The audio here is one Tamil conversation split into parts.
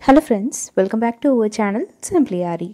hello friends welcome back to our channel simply Aari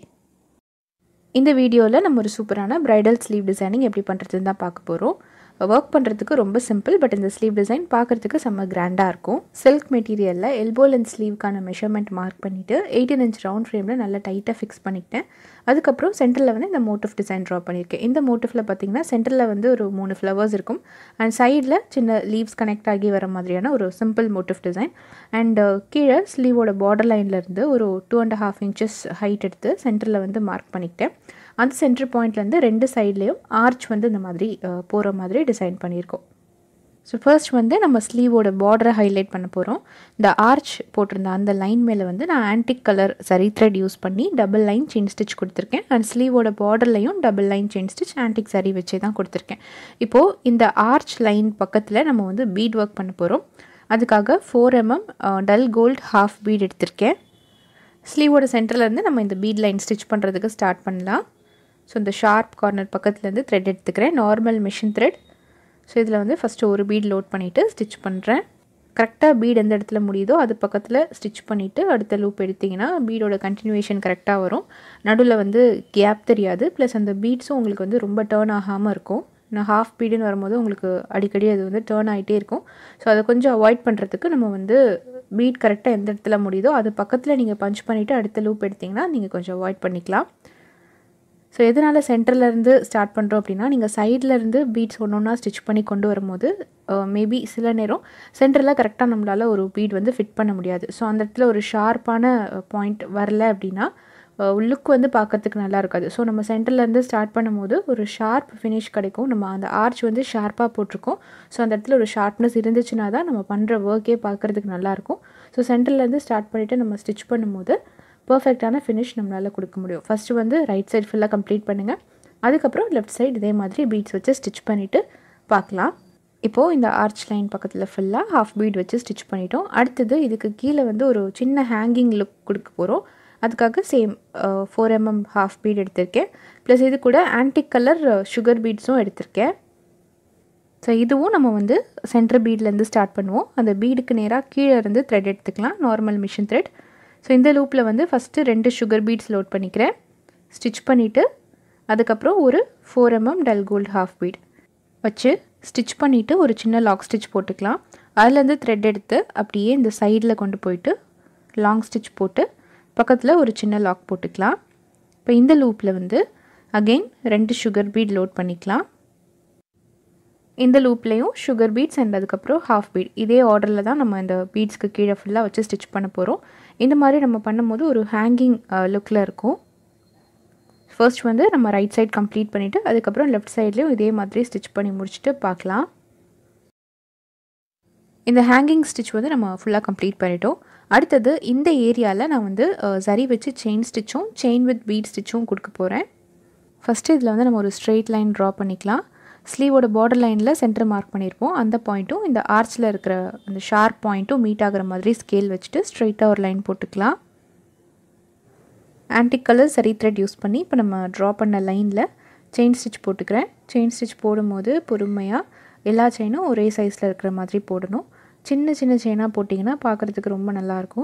இந்த வீடியோவில் நம்ம ஒரு சூப்பரான ப்ரைடல் ஸ்லீவ் டிசைனிங் எப்படி பண்ணுறதுன்னு தான் பார்க்க போகிறோம் ஒர்க் பண்ணுறதுக்கு ரொம்ப சிம்பிள் பட் இந்த ஸ்லீவ் டிசைன் பார்க்குறதுக்கு செம்ம கிராண்டாக இருக்கும் சில்க் மெட்டீரியலில் எல்போ லென்த் ஸ்லீவ்க்கான மெஷர்மெண்ட் மார்க் பண்ணிவிட்டு எயிட்டீன் இன்ச் ரவுண்ட் ஃப்ரேமில் நல்லா டைட்டாக ஃபிக்ஸ் பண்ணிக்கிட்டேன் அதுக்கப்புறம் சென்டரில் வந்து இந்த மோட்டிவ் டிசைன் ட்ரா பண்ணியிருக்கேன் இந்த மோட்டிஃபில் பார்த்தீங்கன்னா சென்டரில் வந்து ஒரு மூணு ஃப்ளவர்ஸ் இருக்கும் அண்ட் சைடில் சின்ன லீவ்ஸ் கனெக்ட் ஆகி வர மாதிரியான ஒரு சிம்பிள் மோட்டிவ் டிசைன் அண்ட் கீழே ஸ்லீவோட பார்டர் லைன்லேருந்து ஒரு two and half inches height எடுத்து சென்டரில் வந்து மார்க் பண்ணிக்கிட்டேன் அந்த சென்டர் பாயிண்ட்லேருந்து ரெண்டு சைட்லேயும் ஆர்ச் வந்து இந்த மாதிரி போகிற மாதிரி டிசைன் பண்ணியிருக்கோம் ஸோ ஃபர்ஸ்ட் வந்து நம்ம ஸ்லீவோட பார்டரை ஹைலைட் பண்ண போகிறோம் இந்த ஆர்ச் போட்டிருந்த அந்த லைன் மேலே வந்து நான் antique colour zari thread use பண்ணி டபுள் லைன் செயின் ஸ்டிச் கொடுத்துருக்கேன் அண்ட் ஸ்லீவோட பார்டர்லையும் double line chain stitch antique zari வச்சே தான் கொடுத்துருக்கேன் இப்போது இந்த ஆர்ச் லைன் பக்கத்தில் நம்ம வந்து பீட் ஒர்க் பண்ண போகிறோம் அதுக்காக four M M dull gold half bead எடுத்திருக்கேன் ஸ்லீவோட சென்டர்லேருந்து நம்ம இந்த பீட் லைன் ஸ்டிச் பண்ணுறதுக்கு ஸ்டார்ட் பண்ணலாம் ஸோ இந்த ஷார்ப் கார்னர் பக்கத்துலேருந்து த்ரெட் எடுத்துக்கிறேன் நார்மல் மிஷின் த்ரெட் ஸோ இதில் வந்து ஃபஸ்ட்டு ஒரு பீட் லோட் பண்ணிவிட்டு ஸ்டிச் பண்ணுறேன் கரெக்டாக பீட் எந்த இடத்துல முடியுதோ அது பக்கத்தில் ஸ்டிச் பண்ணிவிட்டு அடுத்த லூப் எடுத்திங்கன்னா பீடோட கண்டினியூவேஷன் கரெக்டாக வரும் நடுவில் வந்து கேப் தெரியாது ப்ளஸ் அந்த பீட்ஸும் உங்களுக்கு வந்து ரொம்ப டேர்ன் ஆகாமல் இருக்கும் நான் ஹாஃப் பீடுன்னு வரும்போது உங்களுக்கு அடிக்கடி அது வந்து டேர்ன் ஆகிட்டே இருக்கும் ஸோ அதை கொஞ்சம் அவாய்ட் பண்ணுறதுக்கு நம்ம வந்து பீட் கரெக்டாக எந்த இடத்துல முடியுதோ அது பக்கத்தில் நீங்கள் பஞ்ச் பண்ணிவிட்டு அடுத்த லூப் எடுத்திங்கன்னா நீங்கள் கொஞ்சம் அவாய்ட் பண்ணிக்கலாம் ஸோ எதனால் சென்டர்லேருந்து ஸ்டார்ட் பண்ணுறோம் அப்படின்னா நீங்கள் சைட்லேருந்து பீட்ஸ் ஒன்று ஒன்றா ஸ்டிச் பண்ணி கொண்டு வரும்போது மேபி சில நேரம் சென்டரில் கரெக்டாக நம்மளால் ஒரு பீட் வந்து ஃபிட் பண்ண முடியாது ஸோ அந்த இடத்துல ஒரு ஷார்ப்பான பாயிண்ட் வரல அப்படின்னா லுக் வந்து பார்க்கறதுக்கு நல்லா இருக்காது ஸோ நம்ம சென்டர்லேருந்து ஸ்டார்ட் பண்ணும்போது ஒரு ஷார்ப் ஃபினிஷ் கிடைக்கும் நம்ம அந்த ஆர்ச் வந்து ஷார்ப்பாக போட்டிருக்கோம் ஸோ அந்த இடத்துல ஒரு ஷார்ப்னஸ் இருந்துச்சுன்னா தான் நம்ம பண்ணுற ஒர்க்கே பார்க்குறதுக்கு நல்லாயிருக்கும் ஸோ சென்டர்லேருந்து ஸ்டார்ட் பண்ணிவிட்டு நம்ம ஸ்டிச் பண்ணும்போது பர்ஃபெக்டான ஃபினிஷ் நம்மளால் கொடுக்க முடியும் ஃபஸ்ட்டு வந்து ரைட் சைடு ஃபுல்லாக கம்ப்ளீட் பண்ணுங்கள் அதுக்கப்புறம் லெஃப்ட் சைடு இதே மாதிரி பீட்ஸ் வச்சு ஸ்டிச் பண்ணிவிட்டு பார்க்கலாம் இப்போது இந்த ஆர்ச் லைன் பக்கத்தில் ஃபுல்லாக ஹாஃப் பீட் வச்சு ஸ்டிச் பண்ணிட்டோம் அடுத்தது இதுக்கு கீழே வந்து ஒரு சின்ன ஹேங்கிங் லுக் கொடுக்க போகிறோம் அதுக்காக same four M M half bead எடுத்திருக்கேன் ப்ளஸ் இது கூட ஆன்டிக் கலர் சுகர் பீட்ஸும் எடுத்திருக்கேன் ஸோ இதுவும் நம்ம வந்து சென்டர் பீட்லேருந்து ஸ்டார்ட் பண்ணுவோம் அந்த பீடுக்கு நேராக கீழே இருந்து த்ரெட் எடுத்துக்கலாம் நார்மல் மிஷின் த்ரெட் ஸோ இந்த லூப்பில் வந்து ஃபஸ்ட்டு ரெண்டு சுகர் பீட்ஸ் லோட் பண்ணிக்கிறேன் ஸ்டிச் பண்ணிவிட்டு அதுக்கப்புறம் ஒரு four M M dull gold half bead வச்சு ஸ்டிச் பண்ணிவிட்டு ஒரு சின்ன லாக் ஸ்டிச் போட்டுக்கலாம் அதுலேருந்து த்ரெட் எடுத்து அப்படியே இந்த சைடில் கொண்டு போயிட்டு லாங் ஸ்டிச் போட்டு பக்கத்தில் ஒரு சின்ன லாக் போட்டுக்கலாம் இப்போ இந்த லூப்பில் வந்து அகெயின் ரெண்டு சுகர் பீட் லோட் பண்ணிக்கலாம் இந்த லூப்லேயும் சுகர் பீட்ஸ் அண்ட் அதுக்கப்புறம் ஹாஃப் பீட் இதே ஆர்டரில் தான் நம்ம இந்த பீட்ஸ்க்கு கீழே ஃபுல்லாக வச்சு ஸ்டிச் பண்ண போகிறோம் இந்த மாதிரி நம்ம பண்ணும்போது ஒரு ஹேங்கிங் லுக்கில் இருக்கும் ஃபர்ஸ்ட் வந்து நம்ம ரைட் சைட் கம்ப்ளீட் பண்ணிவிட்டு அதுக்கப்புறம் லெஃப்ட் சைட்லேயும் இதே மாதிரி ஸ்டிச் பண்ணி முடிச்சுட்டு பார்க்கலாம் இந்த ஹேங்கிங் ஸ்டிச் வந்து நம்ம ஃபுல்லாக கம்ப்ளீட் பண்ணிட்டோம் அடுத்தது இந்த ஏரியாவில் நான் வந்து சரி வச்சு செயின் ஸ்டிச்சும் செயின் வித் பீட் ஸ்டிச்சும் கொடுக்க போகிறேன் ஃபஸ்ட்டு இதில் வந்து நம்ம ஒரு ஸ்ட்ரெயிட் லைன் ட்ரா பண்ணிக்கலாம் ஸ்லீவோட பார்டர் லைனில் சென்டர் மார்க் பண்ணியிருப்போம் அந்த பாயிண்ட்டும் இந்த ஆர்ச்சில் இருக்கிற அந்த ஷார்ப் பாயிண்ட்டும் மீட் ஆகிற மாதிரி ஸ்கேல் வச்சுட்டு ஸ்ட்ரெயிட்டாக ஒரு லைன் போட்டுக்கலாம் antique colour zari thread use பண்ணி இப்போ நம்ம ட்ரா பண்ண லைனில் செயின் ஸ்டிச் போட்டுக்கிறேன் செயின் ஸ்டிச் போடும்போது பொறுமையாக எல்லா செயினும் ஒரே சைஸில் இருக்கிற மாதிரி போடணும் சின்ன சின்ன செயினாக போட்டிங்கன்னா பார்க்குறதுக்கு ரொம்ப நல்லாயிருக்கும்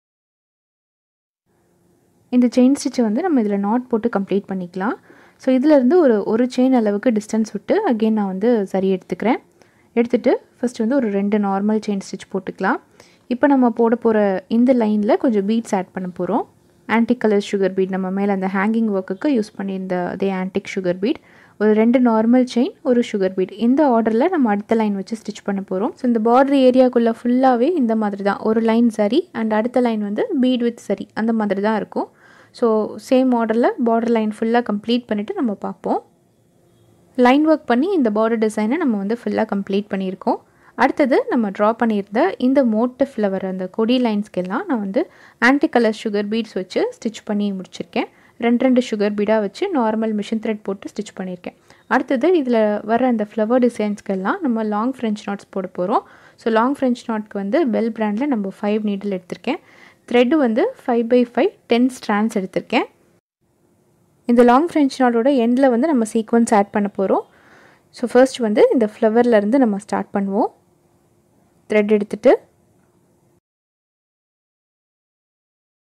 இந்த செயின் ஸ்டிச்சை வந்து நம்ம இதில் நாட் போட்டு கம்ப்ளீட் பண்ணிக்கலாம் ஸோ இதிலேருந்து ஒரு ஒரு செயின் அளவுக்கு டிஸ்டன்ஸ் விட்டு அகெயின் நான் வந்து சரி எடுத்துக்கிறேன் எடுத்துகிட்டு ஃபஸ்ட் வந்து ஒரு ரெண்டு நார்மல் செயின் ஸ்டிச் போட்டுக்கலாம் இப்போ நம்ம போட போகிற இந்த லைனில் கொஞ்சம் பீட்ஸ் ஆட் பண்ண போகிறோம் ஆன்டிக் கலர் சுகர் பீட் நம்ம மேலே அந்த ஹேங்கிங் ஒர்க்குக்கு யூஸ் பண்ணியிருந்த அதே ஆன்டிக் சுகர் பீட் ஒரு ரெண்டு நார்மல் செயின் ஒரு சுகர் பீட் இந்த ஆர்டரில் நம்ம அடுத்த லைன் வச்சு ஸ்டிச் பண்ண போகிறோம் ஸோ இந்த பார்டர் ஏரியாக்குள்ளே ஃபுல்லாகவே இந்த மாதிரி தான் ஒரு லைன் சரி அண்ட் அடுத்த லைன் வந்து பீட் வித் சரி அந்த மாதிரி தான் இருக்கும் ஸோ சேம் ஆர்டரில் பார்டர் லைன் ஃபுல்லாக கம்ப்ளீட் பண்ணிவிட்டு நம்ம பார்ப்போம் லைன் ஒர்க் பண்ணி இந்த பார்டர் டிசைனை நம்ம வந்து ஃபுல்லாக கம்ப்ளீட் பண்ணியிருக்கோம் அடுத்தது நம்ம ட்ரா பண்ணியிருந்த இந்த மோட்டிஃபில் வர அந்த கொடி லைன்ஸ்க்கெல்லாம் நான் வந்து ஆன்டி கலர் சுகர் பீட்ஸ் வச்சு ஸ்டிச் பண்ணி முடிச்சிருக்கேன் ரெண்டு ரெண்டு சுகர் பீடாக வச்சு நார்மல் மிஷின் த்ரெட் போட்டு ஸ்டிச் பண்ணியிருக்கேன் அடுத்தது இதில் வர அந்த ஃப்ளவர் டிசைன்ஸ்க்கெல்லாம் நம்ம லாங் ஃப்ரெஞ்ச் நாட்ஸ் போட போகிறோம் ஸோ லாங் ஃப்ரெஞ்ச் நாட்க்கு வந்து பெல் பிராண்டில் நம்ம ஃபைவ் நீடில் எடுத்திருக்கேன் த்ரெட்டு வந்து five by five ten strands எடுத்திருக்கேன் இந்த லாங் ஃப்ரெஞ்ச் நாட்டோட எண்டில் வந்து நம்ம சீக்வன்ஸ் ஆட் பண்ண போகிறோம் ஸோ ஃபர்ஸ்ட் வந்து இந்த ஃப்ளவர்லேருந்து நம்ம ஸ்டார்ட் பண்ணுவோம் த்ரெட் எடுத்துகிட்டு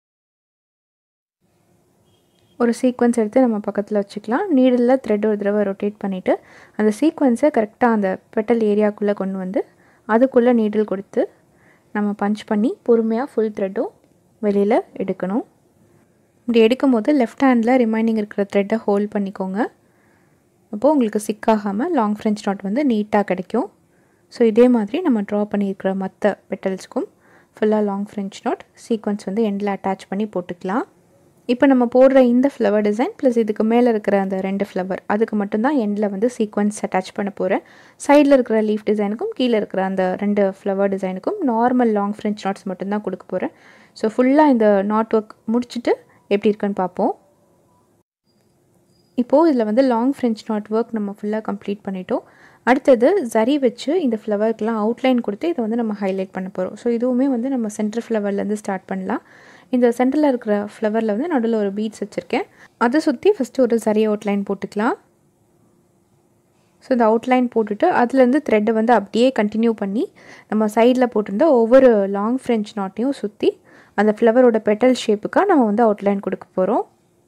ஒரு சீக்வன்ஸ் எடுத்து நம்ம பக்கத்தில் வச்சுக்கலாம் நீடில் த்ரெட் ஒரு தடவை ரொட்டேட் பண்ணிவிட்டு அந்த சீக்வன்ஸை கரெக்டாக அந்த பெட்டல் ஏரியாக்குள்ளே கொண்டு வந்து அதுக்குள்ளே நீடில் கொடுத்து நம்ம பஞ்ச் பண்ணி பொறுமையாக ஃபுல் த்ரெட்டும் வெளியில் எடுக்கணும் இப்படி எடுக்கும் போது லெஃப்ட் ஹேண்டில் ரிமைனிங் இருக்கிற த்ரெட்டை ஹோல்ட் பண்ணிக்கோங்க அப்போது உங்களுக்கு சிக்காகாமல் லாங் ஃப்ரெஞ்ச் நாட் வந்து நீட்டாக கிடைக்கும் ஸோ இதே மாதிரி நம்ம ட்ரா பண்ணியிருக்கிற மற்ற பெட்டல்ஸ்க்கும் ஃபுல்லாக லாங் ஃப்ரெஞ்ச் நாட் சீக்வன்ஸ் வந்து எண்டில் அட்டாச் பண்ணி போட்டுக்கலாம் இப்போ நம்ம போடுற இந்த ஃப்ளவர் டிசைன் ப்ளஸ் இதுக்கு மேலே இருக்கிற அந்த ரெண்டு ஃப்ளவர் அதுக்கு மட்டும்தான் எண்டில் வந்து சீக்வன்ஸ் அட்டாச் பண்ண போகிறேன் சைடில் இருக்கிற லீஃப் டிசைனுக்கும் கீழே இருக்கிற அந்த ரெண்டு ஃப்ளவர் டிசைனுக்கும் நார்மல் லாங் ஃப்ரெஞ்ச் நாட்ஸ் மட்டும்தான் கொடுக்க போகிறேன் ஸோ ஃபுல்லாக இந்த நாட் ஒர்க் முடிச்சுட்டு எப்படி இருக்குன்னு பார்ப்போம் இப்போது இதில் வந்து லாங் ஃப்ரெஞ்ச் நாட் ஒர்க் நம்ம ஃபுல்லாக கம்ப்ளீட் பண்ணிட்டோம் அடுத்தது ஜரி வச்சு இந்த ஃப்ளவருக்கெலாம் அவுட்லைன் கொடுத்து இதை வந்து நம்ம ஹைலைட் பண்ண போகிறோம் ஸோ இதுவுமே வந்து நம்ம சென்டர் ஃப்ளவர்லேருந்து ஸ்டார்ட் பண்ணலாம் இந்த சென்டரில் இருக்கிற ஃப்ளவரில் வந்து நடுவில் ஒரு பீட்ஸ் வச்சுருக்கேன் அதை சுற்றி ஃபஸ்ட்டு ஒரு சரி அவுட்லைன் போட்டுக்கலாம் ஸோ இந்த அவுட்லைன் போட்டுட்டு அதுலேருந்து த்ரெட்டை வந்து அப்படியே கண்டினியூ பண்ணி நம்ம சைடில் போட்டிருந்த ஒவ்வொரு லாங் ஃப்ரெஞ்ச் நாட்டையும் சுற்றி அந்த ஃப்ளவரோட பெட்டல் ஷேப்புக்காக நம்ம வந்து அவுட்லைன் கொடுக்க போகிறோம்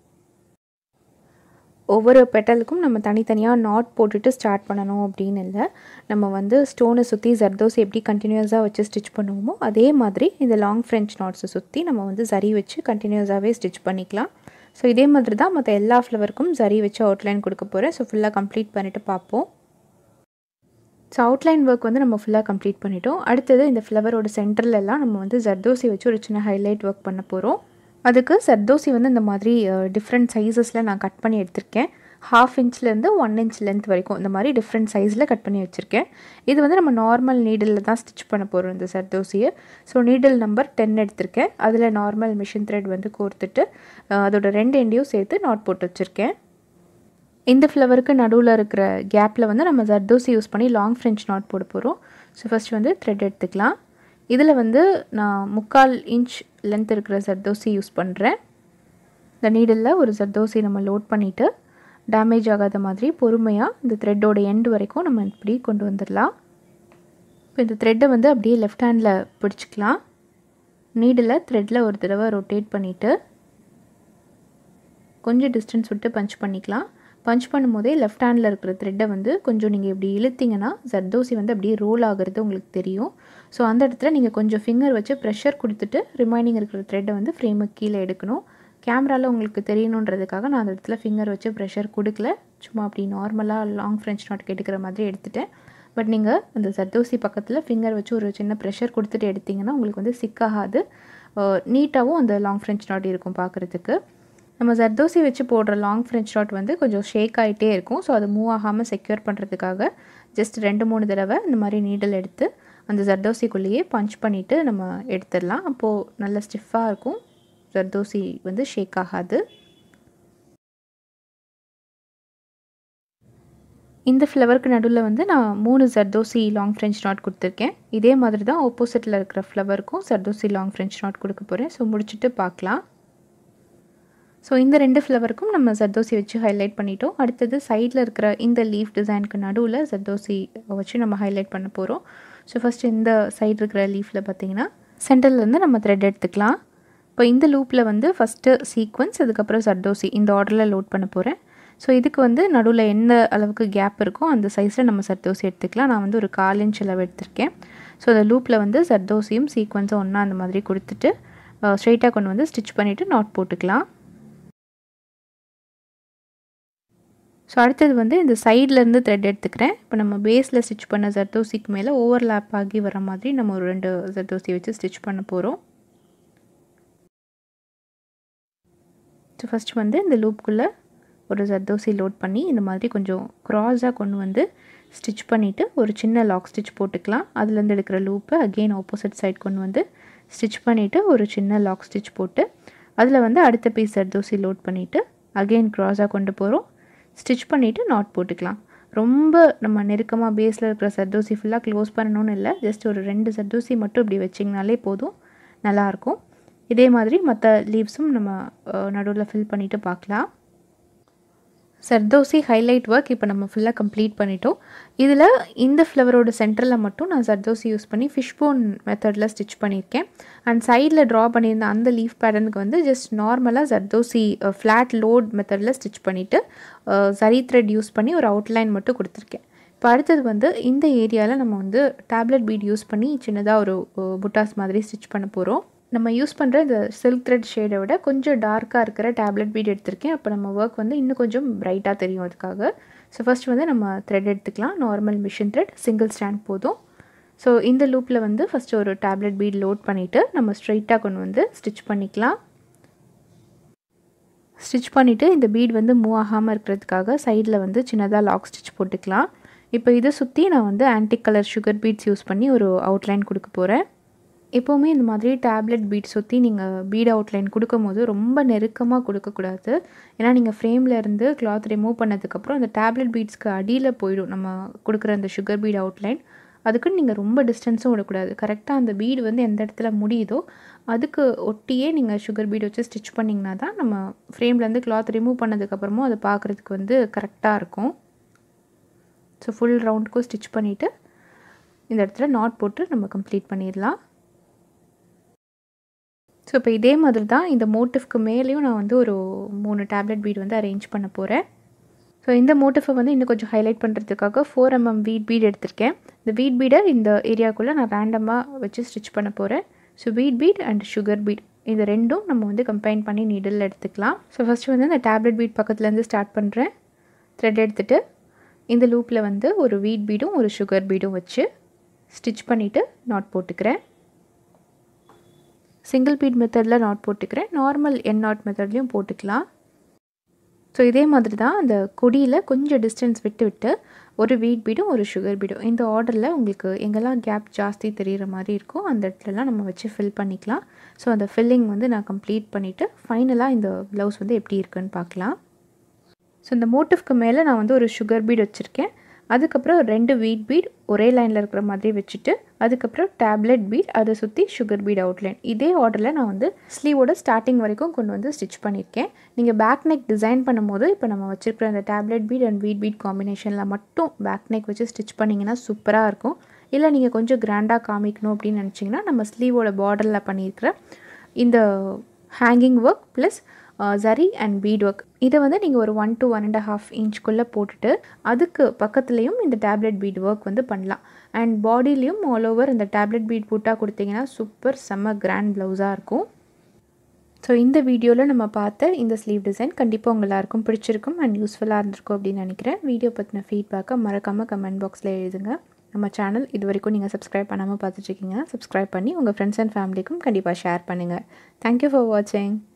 ஒவ்வொரு பெட்டலுக்கும் நம்ம தனித்தனியாக நாட் போட்டுட்டு ஸ்டார்ட் பண்ணணும் அப்படின்னு இல்லை நம்ம வந்து ஸ்டோனை சுற்றி ஜர்தோசி எப்படி கண்டினியூஸாக வச்சு ஸ்டிச் பண்ணுவோமோ அதே மாதிரி இந்த லாங் ஃப்ரெஞ்ச் நாட்ஸை சுற்றி நம்ம வந்து சரி வச்சு கண்டினியூஸாகவே ஸ்டிச் பண்ணிக்கலாம் ஸோ இதே மாதிரி தான் மற்ற எல்லா ஃப்ளவருக்கும் சரி வச்சு அவுட்லைன் கொடுக்க போகிறேன் ஸோ ஃபுல்லாக கம்ப்ளீட் பண்ணிவிட்டு பார்ப்போம் ஸோ அவுட்லைன் ஒர்க் வந்து நம்ம ஃபுல்லாக கம்ப்ளீட் பண்ணிட்டோம் அடுத்தது இந்த ஃப்ளவரோட சென்டர்லலாம் நம்ம வந்து ஜர்தோசி வச்சு ஒரு சின்ன ஹைலைட் ஒர்க் பண்ண போகிறோம் அதுக்கு சர்தோசி வந்து இந்த மாதிரி டிஃப்ரெண்ட் சைஸஸில் நான் கட் பண்ணி எடுத்திருக்கேன் ஹாஃப் இன்ச்லேருந்து ஒன் இன்ச் லென்த் வரைக்கும் இந்த மாதிரி டிஃப்ரெண்ட் சைஸில் கட் பண்ணி வச்சுருக்கேன் இது வந்து நம்ம நார்மல் நீடில் தான் ஸ்டிச் பண்ண போகிறோம் இந்த சர்தோசியை ஸோ நீடில் நம்பர் டென் எடுத்திருக்கேன் அதில் நார்மல் மிஷின் த்ரெட் வந்து கோர்த்துட்டு அதோட ரெண்டு எண்டையும் சேர்த்து நாட் போட்டு வச்சுருக்கேன் இந்த ஃப்ளவருக்கு நடுவில் இருக்கிற கேப்பில் வந்து நம்ம ஜர்தோசி யூஸ் பண்ணி லாங் ஃப்ரெஞ்ச் நாட் போட போகிறோம் ஸோ ஃபஸ்ட் வந்து த்ரெட் எடுத்துக்கலாம் இதில் வந்து நான் முக்கால் இன்ச் லென்த் இருக்கிற ஜர்தோசி யூஸ் பண்ணுறேன் இந்த நீடலில் ஒரு ஜர்தோசி நம்ம லோட் பண்ணிவிட்டு டேமேஜ் ஆகாத மாதிரி பொறுமையாக இந்த த்ரெட்டோட எண்டு வரைக்கும் நம்ம இப்படி கொண்டு வந்துடலாம் இப்போ இந்த த்ரெட்டை வந்து அப்படியே லெஃப்ட் ஹேண்டில் பிடிச்சிக்கலாம் நீடில் த்ரெட்டில் ஒரு தடவை ரொட்டேட் பண்ணிவிட்டு கொஞ்சம் டிஸ்டன்ஸ் விட்டு பஞ்ச் பண்ணிக்கலாம் பஞ்ச் பண்ணும்போதே லெஃப்ட் ஹேண்டில் இருக்கிற த்ரெட்டை வந்து கொஞ்சம் நீங்கள் இப்படி இழுத்திங்கன்னா ஜர்தோசி வந்து அப்படியே ரோல் ஆகிறது உங்களுக்கு தெரியும் ஸோ அந்த இடத்துல நீங்கள் கொஞ்சம் ஃபிங்கர் வச்சு ப்ரெஷர் கொடுத்துட்டு ரிமைனிங் இருக்கிற த்ரெட்டை வந்து ஃப்ரேமுக்கு கீழே எடுக்கணும் கேமராவில் உங்களுக்கு தெரியணுன்றதுக்காக நான் அந்த இடத்துல ஃபிங்கர் வச்சு ப்ரெஷர் கொடுக்கல சும்மா அப்படி நார்மலாக லாங் ஃப்ரெஞ்ச் நாட்டுக்கு எடுக்கிற மாதிரி எடுத்துட்டேன் பட் நீங்கள் அந்த ஜர்தோசி பக்கத்தில் ஃபிங்கர் வச்சு ஒரு சின்ன ப்ரெஷர் கொடுத்துட்டு எடுத்திங்கன்னா உங்களுக்கு வந்து சிக்காகாது நீட்டாகவும் அந்த லாங் ஃப்ரெஞ்ச் நாட் இருக்கும் பார்க்குறதுக்கு நம்ம ஜர்தோசி வச்சு போடுற லாங் ஃப்ரெஞ்ச் நாட் வந்து கொஞ்சம் ஷேக் ஆகிட்டே இருக்கும் ஸோ அது மூவ் ஆகாமல் செக்யூர் பண்ணுறதுக்காக ஜஸ்ட் ரெண்டு மூணு தடவை இந்த மாதிரி நீடல் எடுத்து அந்த ஜர்தோசிக்குள்ளேயே பஞ்ச் பண்ணிவிட்டு நம்ம எடுத்துடலாம் அப்போது நல்ல ஸ்டிஃபாக இருக்கும் ஜர்தோசி வந்து ஷேக் ஆகாது இந்த ஃப்ளவருக்கு நடுவில் வந்து நான் மூணு ஜர்தோசி லாங் ஃப்ரெஞ்ச் நாட் கொடுத்துருக்கேன் இதே மாதிரி தான் ஆப்போசிட்டில் இருக்கிற ஃப்ளவருக்கும் ஜர்தோசி லாங் ஃப்ரெஞ்ச் நாட் கொடுக்க போகிறேன் ஸோ முடிச்சுட்டு பார்க்கலாம் ஸோ இந்த ரெண்டு ஃப்ளவருக்கும் நம்ம ஜர்தோசி வச்சு ஹைலைட் பண்ணிட்டோம் அடுத்தது சைடில் இருக்கிற இந்த லீஃப் டிசைனுக்கு நடுவில் ஜர்தோசி வச்சு நம்ம ஹைலைட் பண்ண போகிறோம் ஸோ ஃபஸ்ட்டு இந்த சைடு இருக்கிற லீஃபில் பார்த்தீங்கன்னா சென்டர்லேருந்து நம்ம த்ரெட் எடுத்துக்கலாம் இப்போ இந்த லூப்பில் வந்து ஃபஸ்ட்டு சீக்வன்ஸ் அதுக்கப்புறம் ஜர்தோசி இந்த ஆர்டரில் லோட் பண்ண போகிறேன் ஸோ இதுக்கு வந்து நடுவில் எந்த அளவுக்கு கேப் இருக்கோ அந்த சைஸில் நம்ம சர்தோசி எடுத்துக்கலாம் நான் வந்து ஒரு கால் இன்ச் அளவு எடுத்திருக்கேன் ஸோ அந்த லூப்பில் வந்து சர்தோசியும் சீக்வன்ஸும் ஒன்றா அந்த மாதிரி கொடுத்துட்டு ஸ்ட்ரெயிட்டாக கொண்டு வந்து ஸ்டிச் பண்ணிவிட்டு நாட் போட்டுக்கலாம் ஸோ அடுத்தது வந்து இந்த சைட்லேருந்து த்ரெட் எடுத்துக்கிறேன் இப்போ நம்ம பேஸில் ஸ்டிச் பண்ண ஜர்தோசிக்கு மேலே ஓவர்லேப் ஆகி வர மாதிரி நம்ம ஒரு ரெண்டு ஜர்தோசி வச்சு ஸ்டிச் பண்ண போகிறோம் ஸோ ஃபஸ்ட் வந்து இந்த லூப்புக்குள்ளே ஒரு ஜர்தோசி லோட் பண்ணி இந்த மாதிரி கொஞ்சம் க்ராஸாக கொண்டு வந்து ஸ்டிச் பண்ணிவிட்டு ஒரு சின்ன லாக் ஸ்டிச் போட்டுக்கலாம் அதுலேருந்து எடுக்கிற லூப்பை அகெயின் ஆப்போசிட் சைட் கொண்டு வந்து ஸ்டிச் பண்ணிவிட்டு ஒரு சின்ன லாக் ஸ்டிச் போட்டு அதில் வந்து அடுத்த பீஸ் ஜர்தோசி லோட் பண்ணிவிட்டு அகெயின் க்ராஸாக கொண்டு போகிறோம் ஸ்டிச் பண்ணிவிட்டு நாட் போட்டுக்கலாம் ரொம்ப நம்ம நெருக்கமாக பேஸில் இருக்கிற சர்தூசி ஃபுல்லாக க்ளோஸ் பண்ணணும்னு இல்லை ஜஸ்ட் ஒரு ரெண்டு சர்தூசி மட்டும் இப்படி வச்சிங்கனாலே போதும் நல்லாயிருக்கும் இதே மாதிரி மற்ற லீவ்ஸும் நம்ம நடுவில் ஃபில் பண்ணிவிட்டு பார்க்கலாம் சர்தோசி ஹைலைட் ஒர்க் இப்போ நம்ம ஃபுல்லாக கம்ப்ளீட் பண்ணிட்டோம் இதில் இந்த ஃப்ளவரோட சென்டரில் மட்டும் நான் சர்தோசி யூஸ் பண்ணி ஃபிஷ் போன் மெத்தடில் ஸ்டிச் பண்ணியிருக்கேன் அண்ட் சைடில் ட்ரா பண்ணியிருந்த அந்த லீஃப் பேட்டர்னுக்கு வந்து ஜஸ்ட் நார்மலாக சர்தோசி ஃப்ளாட் லோட் மெத்தடில் ஸ்டிச் பண்ணிவிட்டு சரி த்ரெட் யூஸ் பண்ணி ஒரு அவுட்லைன் மட்டும் கொடுத்துருக்கேன் இப்போ அடுத்தது வந்து இந்த ஏரியாவில் நம்ம வந்து டேப்லெட் பீட் யூஸ் பண்ணி சின்னதாக ஒரு புட்டாஸ் மாதிரி ஸ்டிச் பண்ண போகிறோம் நம்ம யூஸ் பண்ணுற இந்த சில்க் த்ரெட் ஷேடை விட கொஞ்சம் டார்க்காக இருக்கிற டேப்லெட் பீட் எடுத்திருக்கேன் அப்போ நம்ம ஒர்க் வந்து இன்னும் கொஞ்சம் ப்ரைட்டாக தெரியும் அதுக்காக ஸோ ஃபஸ்ட் வந்து நம்ம த்ரெட் எடுத்துக்கலாம் normal machine thread single strand போதும் ஸோ இந்த லூப்பில் வந்து ஃபஸ்ட்டு ஒரு டேப்லெட் பீட் லோட் பண்ணிவிட்டு நம்ம ஸ்ட்ரைட்டாக கொண்டு வந்து ஸ்டிச் பண்ணிக்கலாம் ஸ்டிச் பண்ணிவிட்டு இந்த பீட் வந்து மூவ் ஆகாமல் இருக்கிறதுக்காக சைடில் வந்து சின்னதாக லாக் ஸ்டிச் போட்டுக்கலாம் இப்போ இதை சுற்றி நான் வந்து antique colour sugar beads use பண்ணி ஒரு அவுட்லைன் கொடுக்க போகிறேன் எப்போவுமே இந்த மாதிரி டேப்லெட் பீட் சுற்றி நீங்கள் பீட் அவுட்லைன் கொடுக்கும் போது ரொம்ப நெருக்கமாக கொடுக்கக்கூடாது ஏன்னா நீங்கள் ஃப்ரேமில் இருந்து கிளாத் ரிமூவ் பண்ணதுக்கப்புறம் அந்த டேப்லெட் பீட்ஸ்க்கு அடியில் போயிடும் நம்ம கொடுக்குற அந்த சுகர் பீட் அவுட்லைன் அதுக்குன்னு நீங்கள் ரொம்ப டிஸ்டன்ஸும் விடக்கூடாது கரெக்டாக அந்த பீடு வந்து எந்த இடத்துல முடியுதோ அதுக்கு ஒட்டியே நீங்கள் சுகர் பீட் வச்சு ஸ்டிச் பண்ணிங்கன்னா தான் நம்ம ஃப்ரேம்லேருந்து கிளாத் ரிமூவ் பண்ணதுக்கப்புறமும் அதை பார்க்குறதுக்கு வந்து கரெக்டாக இருக்கும் ஸோ ஃபுல் ரவுண்டுக்கும் ஸ்டிச் பண்ணிவிட்டு இந்த இடத்துல நாட் போட்டு நம்ம கம்ப்ளீட் பண்ணிடலாம் ஸோ இப்போ இதே மாதிரி தான் இந்த மோட்டிவ்க்கு மேலேயும் நான் வந்து ஒரு மூணு டேப்லெட் பீட் வந்து அரேஞ்ச் பண்ண போகிறேன் ஸோ இந்த மோட்டிஃபை வந்து இன்னும் கொஞ்சம் ஹைலைட் பண்ணுறதுக்காக ஃபோர் எம்எம் வீட் பீட் எடுத்திருக்கேன் இந்த வீட் பீடை இந்த ஏரியாவுக்குள்ளே நான் ரேண்டமாக வச்சு ஸ்டிச் பண்ண போகிறேன் ஸோ வீட் பீட் அண்ட் சுகர் பீட் இது ரெண்டும் நம்ம வந்து கம்பைன் பண்ணி நீடில் எடுத்துக்கலாம் ஸோ ஃபஸ்ட்டு வந்து இந்த டேப்லெட் பீட் பக்கத்துலேருந்து ஸ்டார்ட் பண்ணுறேன் த்ரெட் எடுத்துகிட்டு இந்த லூப்பில் வந்து ஒரு வீட் பீடும் ஒரு சுகர் பீடும் வச்சு ஸ்டிச் பண்ணிவிட்டு நாட் போட்டுக்கிறேன் சிங்கிள் பீட் மெத்தடில் நாட் போட்டுக்கிறேன் நார்மல் என் நாட் மெத்தட்லேயும் போட்டுக்கலாம் ஸோ இதே மாதிரி தான் அந்த கொடியில் கொஞ்சம் டிஸ்டன்ஸ் விட்டு விட்டு ஒரு வீட் பீடும் ஒரு சுகர் பீடும் இந்த ஆர்டரில் உங்களுக்கு எங்கெல்லாம் கேப் ஜாஸ்தி தெரிகிற மாதிரி இருக்கோ அந்த இடத்துலலாம் நம்ம வச்சு ஃபில் பண்ணிக்கலாம் ஸோ அந்த ஃபில்லிங் வந்து நான் கம்ப்ளீட் பண்ணிவிட்டு ஃபைனலாக இந்த ப்ளவுஸ் வந்து எப்படி இருக்குன்னு பார்க்கலாம் ஸோ இந்த மோட்டிவ்க்கு மேலே நான் வந்து ஒரு சுகர் பீட் வச்சுருக்கேன் அதுக்கப்புறம் ரெண்டு வீட் பீட் ஒரே லைனில் இருக்கிற மாதிரி வச்சுட்டு அதுக்கப்புறம் டேப்லெட் பீட் அதை சுற்றி சுகர் பீட் அவுட்லைன் இதே ஆர்டரில் நான் வந்து ஸ்லீவோட ஸ்டார்டிங் வரைக்கும் கொண்டு வந்து ஸ்டிச் பண்ணியிருக்கேன் நீங்கள் பேக் நெக் டிசைன் பண்ணும்போது இப்போ நம்ம வச்சுருக்கிற அந்த tablet bead and wheat bead காம்பினேஷனில் மட்டும் பேக் நெக் வச்சு ஸ்டிச் பண்ணிங்கன்னா சூப்பராக இருக்கும் இல்லை நீங்கள் கொஞ்சம் கிராண்டாக காமிக்கணும் அப்படின்னு நினச்சிங்கன்னா நம்ம ஸ்லீவோட பார்டரில் பண்ணியிருக்கிற இந்த hanging work plus zari and bead work இதை வந்து நீங்கள் ஒரு one to one and half இன்ச்குள்ளே போட்டுட்டு அதுக்கு பக்கத்துலேயும் இந்த டேப்லெட் பீட் ஒர்க் வந்து பண்ணலாம் அண்ட் பாடிலையும் ஆல் ஓவர் இந்த டேப்லெட் பீட் புட்டாக கொடுத்தீங்கன்னா சூப்பர் செம்ம கிராண்ட் ப்ளவுஸாக இருக்கும் ஸோ இந்த வீடியோவில் நம்ம பார்த்த இந்த ஸ்லீவ் டிசைன் கண்டிப்பாக உங்கள் எல்லாருக்கும் பிடிச்சிருக்கும் அண்ட் யூஸ்ஃபுல்லாக இருந்திருக்கும் அப்படின்னு நினைக்கிறேன் வீடியோ பற்றின ஃபீட்பேக்கை மறக்காமல் கமெண்ட் பாக்ஸில் எழுதுங்க நம்ம சேனல் இது வரைக்கும் நீங்கள் சப்ஸ்கிரைப் பண்ணாமல் பார்த்துட்ருக்கீங்கன்னா சப்ஸ்கிரைப் பண்ணி உங்கள் ஃப்ரெண்ட்ஸ் அண்ட் ஃபேமிலிக்கும் கண்டிப்பாக ஷேர் பண்ணுங்கள் தேங்க்யூ ஃபார் வாட்சிங்